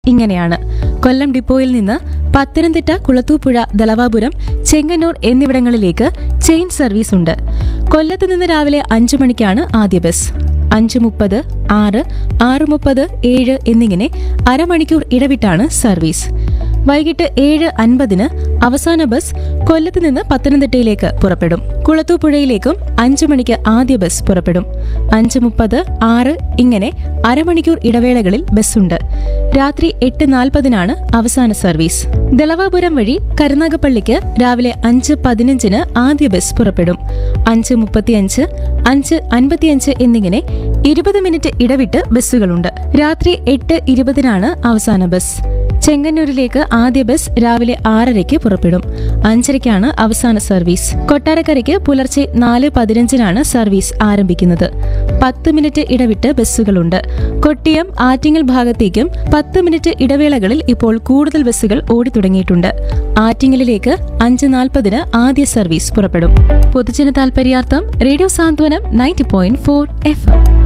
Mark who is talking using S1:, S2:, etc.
S1: ഇങ്ങനെയാണ് കൊല്ലം ഡിപ്പോയിൽ നിന്ന് പത്തനംതിട്ട കുളത്തൂപ്പുഴ ദളവാപുരം ചെങ്ങന്നൂർ എന്നിവിടങ്ങളിലേക്ക് ചെയിൻ സർവീസ് ഉണ്ട് കൊല്ലത്ത് നിന്ന് രാവിലെ അഞ്ചു മണിക്കാണ് ആദ്യ ബസ് അഞ്ച് മുപ്പത് ആറ് ആറ് മുപ്പത് ഏഴ് എന്നിങ്ങനെ അരമണിക്കൂർ ഇടവിട്ടാണ് സർവീസ് വൈകിട്ട് ഏഴ് അൻപതിന് അവസാന ബസ് കൊല്ലത്ത് നിന്ന് പത്തനംതിട്ടയിലേക്ക് പുറപ്പെടും കുളത്തൂപ്പുഴയിലേക്കും അഞ്ചു മണിക്ക് ആദ്യ ബസ് പുറപ്പെടും അഞ്ച് മുപ്പത് ആറ് ഇങ്ങനെ അരമണിക്കൂർ ഇടവേളകളിൽ ബസ്സുണ്ട് രാത്രി എട്ട് നാൽപ്പതിനാണ് അവസാന സർവീസ് ദളവാപുരം വഴി കരുനാഗപ്പള്ളിക്ക് രാവിലെ അഞ്ച് പതിനഞ്ചിന് ആദ്യ ബസ് പുറപ്പെടും അഞ്ച് മുപ്പത്തിയഞ്ച് അഞ്ച് അൻപത്തിയഞ്ച് എന്നിങ്ങനെ ഇരുപത് മിനിറ്റ് ഇടവിട്ട് ബസ്സുകളുണ്ട് രാത്രി എട്ട് ഇരുപതിനാണ് അവസാന ബസ് ചെങ്ങന്നൂരിലേക്ക് ആദ്യ ബസ് രാവിലെ ആറരയ്ക്ക് പുറപ്പെടും അഞ്ചരയ്ക്കാണ് അവസാന സർവീസ് കൊട്ടാരക്കരയ്ക്ക് പുലർച്ചെ നാല് പതിനഞ്ചിനാണ് സർവീസ് ആരംഭിക്കുന്നത് പത്ത് മിനിറ്റ് ഇടവിട്ട് ബസ്സുകളുണ്ട് കൊട്ടിയം ആറ്റിങ്ങൽ ഭാഗത്തേക്കും പത്ത് മിനിറ്റ് ഇടവേളകളിൽ ഇപ്പോൾ കൂടുതൽ ബസ്സുകൾ ഓടിത്തുടങ്ങിയിട്ടുണ്ട് ആറ്റിങ്ങലിലേക്ക് അഞ്ച് നാൽപ്പതിന് ആദ്യ സർവീസ് പുറപ്പെടും പൊതുജന താൽപര്യാർത്ഥം radio Santhwanam ninety point four F M